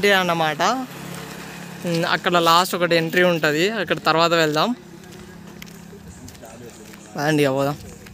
Entry అన్నమాట ఉమ్, అక్కడ last ఒకటి ఎంట్రీ ఉంటుంది అక్కడ తర్వాత వెళ్దాం అండి పోదాం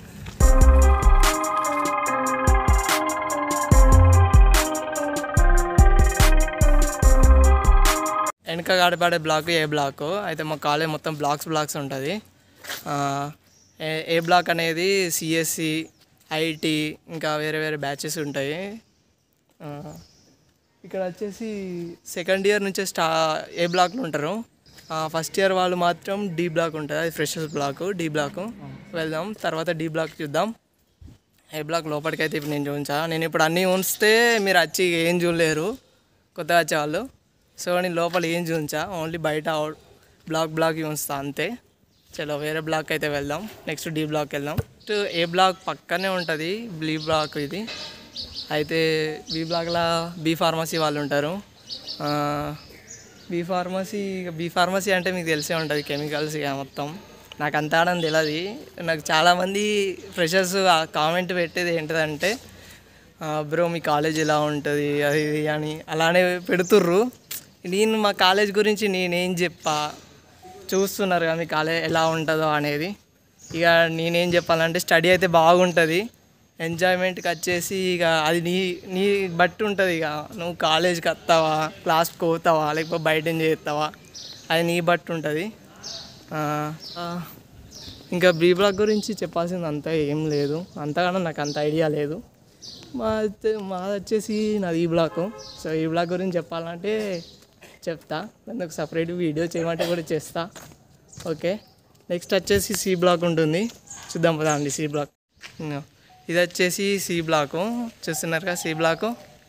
వెనక గాడిపాడే బ్లాక్ ఏ బ్లాక్ అయితే మా కాలేజ్ మొత్తం బ్లాక్స్ బ్లాక్స్ ఉంటుంది ఆ, ఏ ఏ బ్లాక్ అనేది సిఎస్సి ఐటీ ఇంకా వేరే వేరే బ్యాచెస్ ఉంటాయి ఆ, ఇక్కడ వచ్చేసి సెకండ్ ఇయర్ నుంచే స్టా ఏ బ్లాక్లో ఉంటారు ఫస్ట్ ఇయర్ వాళ్ళు మాత్రం డి బ్లాక్ ఉంటుంది అది ఫ్రెషర్స్ బ్లాక్ డి బ్లాక్ వెళ్దాం తర్వాత డి బ్లాక్ చూద్దాం ఏ బ్లాక్ లోపలికి అయితే ఇప్పుడు నేను చూపించా నేను ఇప్పుడు అన్నీ ఉంచితే మీరు వచ్చి ఏం చూడలేరు కొత్తగా వచ్చేవాళ్ళు సో నేను లోపల ఏం చూపించా ఓన్లీ బయట అవుట్ బ్లాక్ బ్లాక్ ఉంచుతా అంతే చలో వేరే బ్లాక్ అయితే వెళ్దాం నెక్స్ట్ డి బ్లాక్ వెళ్దాం నెక్స్ట్ ఏ బ్లాక్ పక్కనే ఉంటుంది బి బ్లాక్ ఇది అయితే బి బ్లాక్లో బి ఫార్మసీ వాళ్ళు ఉంటారు ఆ, బి ఫార్మసీ బి ఫార్మసీ అంటే మీకు తెలిసే ఉంటుంది కెమికల్స్ ఇక మొత్తం నాకు అంత ఆడని తెలియదు నాకు చాలామంది ఫ్రెషర్స్ కామెంట్ పెట్టేది ఏంటిదంటే బ్రో మీ కాలేజ్ ఎలా ఉంటుంది అది ఇది అని అలానే పెడుతుర్రు నేను మా కాలేజ్ గురించి నేనేం చెప్పా చూస్తున్నారు కదా మీ కాలేజ్ ఎలా ఉంటుందో అనేది ఇక నేనేం చెప్పాలంటే స్టడీ అయితే బాగుంటుంది ఎంజాయ్మెంట్కి వచ్చేసి ఇక అది నీ నీ బట్టి ఉంటుంది ఇక నువ్వు కాలేజ్కి వస్తావా క్లాస్కి పోతావా లేకపోతే బయట ఏం చేస్తావా అది నీ బట్టి ఉంటుంది ఆ, ఆ, ఇంకా బీ బ్లాక్ గురించి చెప్పాల్సింది అంతా ఏం లేదు అంతగానో నాకు అంత ఐడియా లేదు మా మాది వచ్చేసి నాది ఈ బ్లాక్ సో ఈ బ్లాక్ గురించి చెప్పాలంటే చెప్తా దానికి సపరేట్ వీడియో చేయమంటే కూడా చేస్తా ఓకే నెక్స్ట్ వచ్చేసి సి బ్లాక్ ఉంటుంది చూద్దాం పదా అండి సి బ్లాక్ ఇంగో. ఇది వచ్చేసి సి బ్లాకు చూస్తున్నారు కదా సి బ్లాకు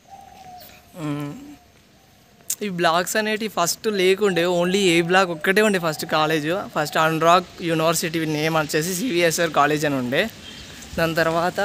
మ్, ఈ బ్లాక్స్ అనేటివి ఫస్ట్ లేకుండే ఓన్లీ ఏ బ్లాక్ ఒక్కటే ఉండే first college first Anurag university name వచ్చేసి సివిఎస్ఆర్ కాలేజ్ అని ఉండే దాని తర్వాత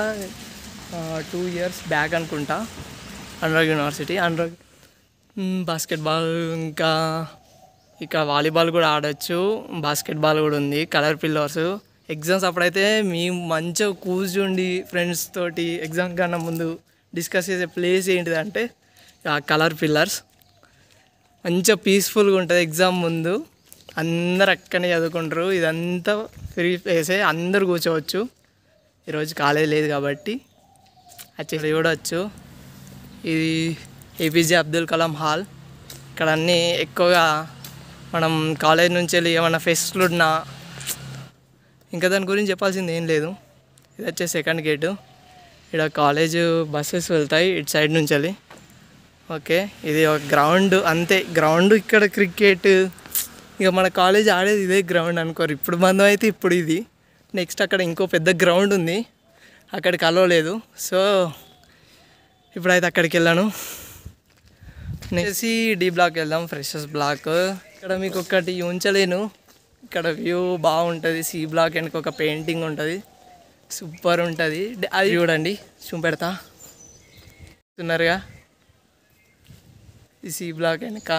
టూ ఇయర్స్ బ్యాక్ అనుకుంటా అనురాగ్ యూనివర్సిటీ అనురాగ్ బాస్కెట్బాల్ ఇంకా ఇక వాలీబాల్ కూడా ఆడొచ్చు బాస్కెట్బాల్ కూడా ఉంది కలర్ పిల్లర్స్ ఎగ్జామ్స్ అప్పుడైతే మేము మంచిగా కూర్చుండి ఫ్రెండ్స్ తోటి ఎగ్జామ్ కన్నా ముందు డిస్కస్ చేసే ప్లేస్ ఏంటిదంటే ఆ కలర్ పిల్లర్స్ మంచిగా పీస్ఫుల్గా ఉంటుంది ఎగ్జామ్ ముందు అందరు అక్కడనే చదువుకుంటారు ఇదంతా ఫ్రీ ప్లేసే అందరు కూర్చోవచ్చు ఈరోజు కాలేజ్ లేదు కాబట్టి వచ్చి చూడవచ్చు ఇది ఏపీజే అబ్దుల్ కలాం హాల్ ఇక్కడ అన్నీ ఎక్కువగా మనం కాలేజ్ నుంచి వెళ్ళి ఏమైనా ఫెస్ట్లు ఉన్నా ఇంకా దాని గురించి చెప్పాల్సింది ఏం లేదు ఇది వచ్చే సెకండ్ గేటు ఇక్కడ కాలేజ్ బస్సెస్ వెళ్తాయి ఇటు సైడ్ నుంచి వెళ్ళి ఓకే ఇది ఒక గ్రౌండ్ అంతే గ్రౌండ్ ఇక్కడ క్రికెట్ ఇక మన కాలేజ్ ఆడేది ఇదే గ్రౌండ్ అనుకోరు ఇప్పుడు మందం అయితే ఇప్పుడు ఇది నెక్స్ట్ అక్కడ ఇంకో పెద్ద గ్రౌండ్ ఉంది అక్కడికి కలవలేదు సో ఇప్పుడైతే అక్కడికి వెళ్ళాను నెక్స్ట్ డి బ్లాక్ వెళ్దాం ఫ్రెషర్స్ బ్లాక్ ఇక్కడ మీకు ఒకటి ఉంచలేను ఇక్కడ వ్యూ బాగుంటుంది సి బ్లాక్ వెనక ఒక పెయింటింగ్ ఉంటుంది సూపర్ ఉంటుంది అది చూడండి చూపెడతా చూస్తున్నారుగా ఈ సి బ్లాక్ వెనక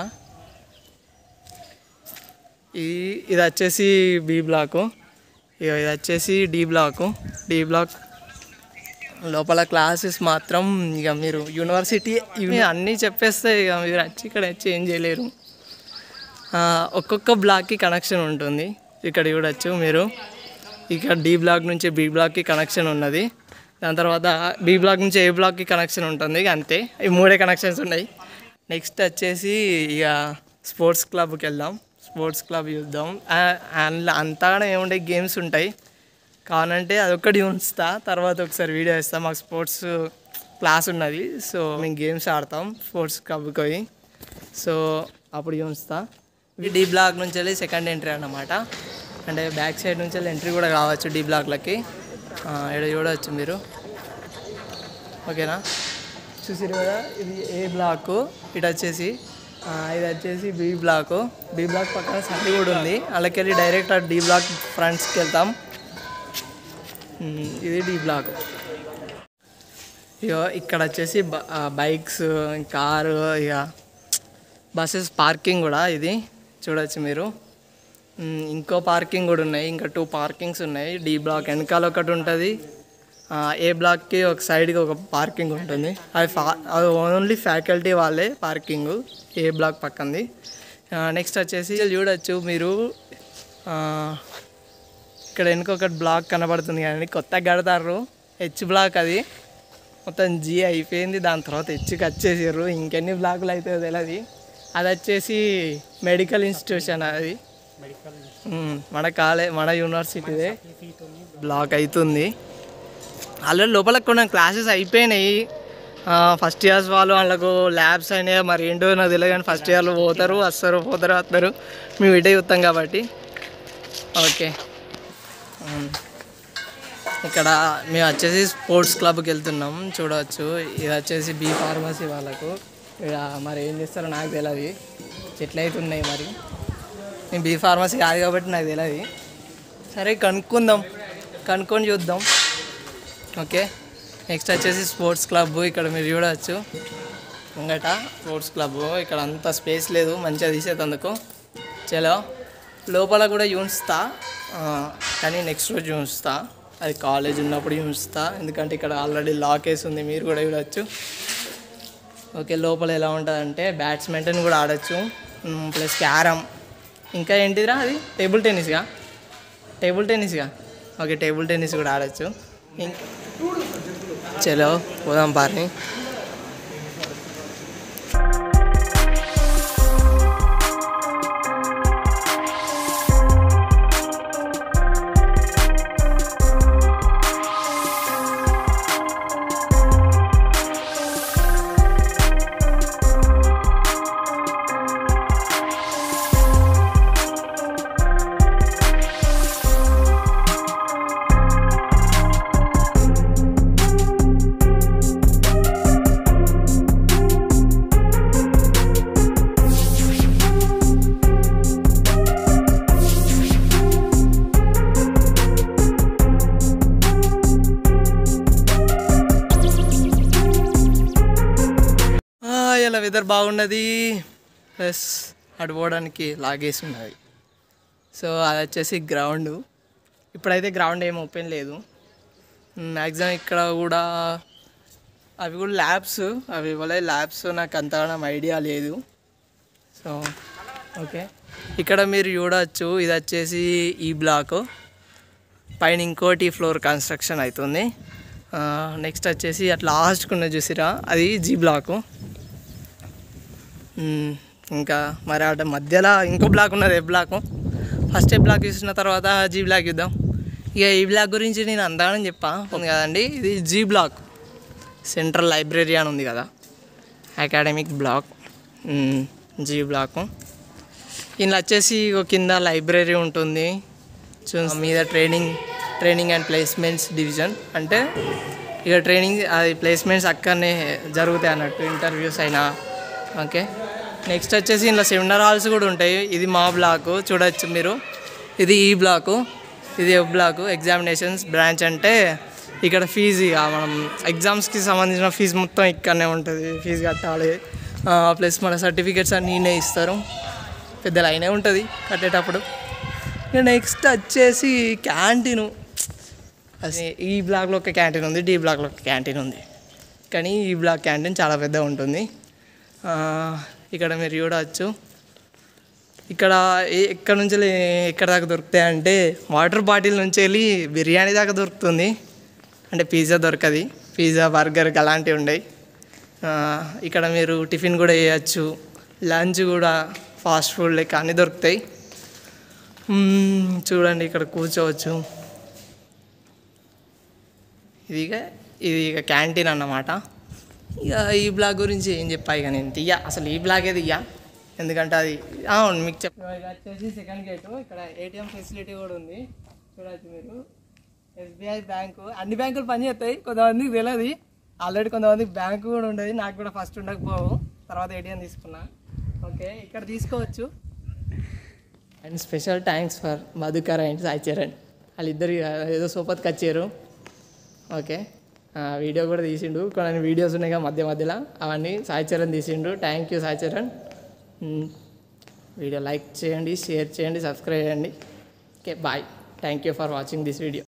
ఇది ఇది వచ్చేసి బి బ్లాకు ఇక ఇది వచ్చేసి డి బ్లాకు డి బ్లాక్ లోపల క్లాసెస్ మాత్రం ఇక మీరు యూనివర్సిటీ ఇవి అన్నీ చెప్పేస్తే ఇక మీరు వచ్చి ఇక్కడ చేంజ్ చేయలేరు ఆ, ఒక్కొక్క బ్లాక్కి కనెక్షన్ ఉంటుంది ఇక్కడ చూడొచ్చు మీరు ఇక్కడ డి బ్లాక్ నుంచి బి బ్లాక్కి కనెక్షన్ ఉన్నది దాని తర్వాత బి బ్లాక్ నుంచి ఏ బ్లాక్కి కనెక్షన్ ఉంటుంది ఇక అంతే ఈ మూడే కనెక్షన్స్ ఉన్నాయి నెక్స్ట్ వచ్చేసి ఇక స్పోర్ట్స్ క్లబ్కి వెళ్దాం స్పోర్ట్స్ క్లబ్ చూద్దాం ఆ- అందులో అంతగానే ఏముండే గేమ్స్ ఉంటాయి కావాలంటే అదొక్కటి ఉంచుతా తర్వాత ఒకసారి వీడియో ఇస్తా మాకు స్పోర్ట్స్ క్లాస్ ఉన్నది సో మేము గేమ్స్ ఆడతాం స్పోర్ట్స్ క్లబ్కి పోయి సో అప్పుడు చూస్తా డి బ్లాక్ నుంచి వెళ్ళి సెకండ్ ఎంట్రీ అన్నమాట అంటే బ్యాక్ సైడ్ నుంచి వెళ్ళి ఎంట్రీ కూడా కావచ్చు డి బ్లాక్లకి ఇక్కడ చూడవచ్చు మీరు ఓకేనా చూసిరు కదా ఇది ఏ బ్లాక్ ఇటు వచ్చేసి ఆ, ఇది వచ్చేసి బి బ్లాక్ బి బ్లాక్ పక్కన సండి కూడా ఉంది అలాకెళ్ళి డైరెక్ట్ ఆ డి బ్లాక్ ఫ్రంట్స్కి వెళ్తాం ఉమ్, ఇది డి బ్లాక్ ఇక ఇక్కడ వచ్చేసి బ- ఆ, బైక్స్ కారు ఇక బస్సెస్ పార్కింగ్ కూడా ఇది చూడొచ్చు మీరు ఉమ్, ఇంకో పార్కింగ్ కూడా ఉన్నాయి ఇంకా టూ పార్కింగ్స్ ఉన్నాయి డి బ్లాక్ వెనకాల ఒకటి ఉంటుంది ఆ, ఏ బ్లాక్కి ఒక సైడ్కి ఒక పార్కింగ్ ఉంటుంది అది ఫా అది ఓన్లీ ఫ్యాకల్టీ వాళ్ళే పార్కింగ్ ఏ బ్లాక్ పక్కంది నెక్స్ట్ వచ్చేసి చూడొచ్చు మీరు ఆ, ఇక్కడ వెనుక ఒకటి బ్లాక్ కనబడుతుంది కానీ కొత్తగా కడతారు హెచ్ బ్లాక్ అది మొత్తం జీ అయిపోయింది దాని తర్వాత హెచ్కి వచ్చేసారు ఇంకెన్ని బ్లాకులు అవుతుందో తెలియదు అది వచ్చేసి మెడికల్ ఇన్స్టిట్యూషన్ అది ఉమ్, మన కాలే మన యూనివర్సిటీదే బ్లాక్ అవుతుంది ఆల్రెడీ లోపల కొన్ని క్లాసెస్ అయిపోయినాయి ఫస్ట్ ఇయర్స్ వాళ్ళు వాళ్ళకు ల్యాబ్స్ అయినాయి మరి ఏంటో నాకు తెలియదు కానీ ఫస్ట్ ఇయర్లో పోతారు వస్తారు పోతారు వస్తారు మేము ఇటే చూస్తాం కాబట్టి ఓకే ఉమ్. ఇక్కడ మేము వచ్చేసి స్పోర్ట్స్ క్లబ్కి వెళ్తున్నాం చూడవచ్చు ఇది వచ్చేసి బీ ఫార్మసీ వాళ్ళకు ఇక్కడ మరి ఏం చేస్తారో నాకు తెలియదు చెట్లు అయితే ఉన్నాయి మరి నేను బీ ఫార్మసీ కాదు కాబట్టి నాకు తెలియదు సరే కనుక్కుందాం కనుక్కొని చూద్దాం ఓకే నెక్స్ట్ వచ్చేసి స్పోర్ట్స్ క్లబ్ ఇక్కడ మీరు చూడవచ్చు ముంగట స్పోర్ట్స్ క్లబ్ ఇక్కడ అంత స్పేస్ లేదు మంచిగా తీసేటందుకు చలో లోపల కూడా చూపిస్తా ఆ, కానీ నెక్స్ట్ రోజు చూపిస్తా అది కాలేజ్ ఉన్నప్పుడు చూపిస్తా ఎందుకంటే ఇక్కడ ఆల్రెడీ లాక్ వేసి ఉంది మీరు కూడా చూడవచ్చు ఓకే లోపల ఎలా ఉంటుందంటే బ్యాట్స్మెన్టన్ కూడా ఆడొచ్చు ప్లస్ క్యారమ్ ఇంకా ఏంటిదిరా అది టేబుల్ టెన్నిస్గా టేబుల్ టెన్నిస్గా ఓకే టేబుల్ టెన్నిస్ కూడా ఆడొచ్చు ఇంక చలో పోదాం పార్ని ఆ, ఇలా వెదర్ బాగున్నది ప్లస్ అటు పోవడానికి లాగేసి ఉన్నది సో అది వచ్చేసి గ్రౌండ్ ఇప్పుడైతే గ్రౌండ్ ఏం ఓపెన్ లేదు మ్యాక్సిమం ఇక్కడ కూడా అవి కూడా ల్యాబ్స్ అవి ఇవ్వలే ల్యాబ్స్ నాకు అంతగా ఐడియా లేదు సో ఓకే ఇక్కడ మీరు చూడవచ్చు ఇది వచ్చేసి ఈ బ్లాక్ పైన ఇంకోటి ఫ్లోర్ కన్స్ట్రక్షన్ అవుతుంది నెక్స్ట్ వచ్చేసి అట్లా లాస్ట్కి ఉన్నది చూసిరా అది జీ బ్లాకు మ్మ్. ఇంకా మరి అటు మధ్యలో ఇంకో బ్లాక్ ఉన్నది A block first A block చూసిన తర్వాత జీ బ్లాక్ చూద్దాం ఇక ఈ బ్లాక్ గురించి నేను అందానని చెప్పా ఉంది కదండి ఇది జీ బ్లాక్ సెంట్రల్ లైబ్రరీ అని ఉంది కదా అకాడమిక్ బ్లాక్ మ్మ్. జీ బ్లాక్ ఇందులో వచ్చేసి ఒక కింద లైబ్రరీ ఉంటుంది చూ మీద training training and placements division అంటే ఇక ట్రైనింగ్ అది ప్లేస్మెంట్స్ అక్కడనే జరుగుతాయి అన్నట్టు ఇంటర్వ్యూస్ అయినా ఓకే నెక్స్ట్ వచ్చేసి ఇందులో సెమినార్ హాల్స్ కూడా ఉంటాయి ఇది మా బ్లాకు చూడొచ్చు మీరు ఇది ఈ బ్లాకు ఇది ఎఫ్ బ్లాకు ఎగ్జామినేషన్స్ బ్రాంచ్ అంటే ఇక్కడ ఫీజు ఇక మనం ఎగ్జామ్స్కి సంబంధించిన ఫీజు మొత్తం ఇక్కడనే ఉంటుంది ఫీజు కట్టాలి ప్లస్ మన సర్టిఫికేట్స్ అన్నీ ఈయనే ఇస్తారు పెద్ద లైనే ఉంటుంది కట్టేటప్పుడు ఇక నెక్స్ట్ వచ్చేసి క్యాంటీను అసలు ఈ బ్లాక్లో ఒక క్యాంటీన్ ఉంది డి బ్లాక్లో ఒక క్యాంటీన్ ఉంది కానీ ఈ బ్లాక్ క్యాంటీన్ చాలా పెద్దగా ఉంటుంది ఆ, ఇక్కడ మీరు చూడవచ్చు ఇక్కడ ఏ- ఎక్కడ నుంచి వెళ్ళి ఎక్కడ దాకా దొరుకుతాయి అంటే వాటర్ బాటిల్ నుంచి వెళ్ళి బిర్యానీ దాకా దొరుకుతుంది అంటే పిజ్జా దొరకది పిజ్జా బర్గర్ అలాంటివి ఉండయి ఆ, ఇక్కడ మీరు టిఫిన్ కూడా చేయొచ్చు లంచ్ కూడా ఫాస్ట్ ఫుడ్ లెక్క అన్నీ దొరుకుతాయి మ్మ్, చూడండి ఇక్కడ కూర్చోవచ్చు ఇది ఇక ఇది ఇక క్యాంటీన్ అన్నమాట ఇక ఈ బ్లాగ్ గురించి ఏం చెప్పా ఇక నేను తీయ అసలు ఈ బ్లాగ్ ఏది ఇయ్య ఎందుకంటే అది అవును మీకు చెప్ ఇది వచ్చేసి సెకండ్ గేట్ ఇక్కడ ఏటీఎం ఫెసిలిటీ కూడా ఉంది చూడవచ్చు మీరు ఎస్బీఐ బ్యాంకు అన్ని బ్యాంకులు పనిచేస్తాయి కొంతమందికి తెలియదు ఆల్రెడీ కొంతమందికి బ్యాంకు కూడా ఉండదు నాకు కూడా ఫస్ట్ ఉండకపోవు తర్వాత ఏటీఎం తీసుకున్నా ఓకే ఇక్కడ తీసుకోవచ్చు and special thanks for Madhukar and Sai Charan వాళ్ళిద్దరు ఏదో సోపత్కి వచ్చారు ఓకే ఆ, వీడియో కూడా తీసిండు కొన్ని వీడియోస్ ఉన్నాయి కదా మధ్య మధ్యలో అవన్నీ సాయి చరణ్ తీసిండు థ్యాంక్ యూ సాయి చరణ్ మ్, వీడియో లైక్ చేయండి షేర్ చేయండి సబ్స్క్రైబ్ చేయండి okay bye thank you for watching this video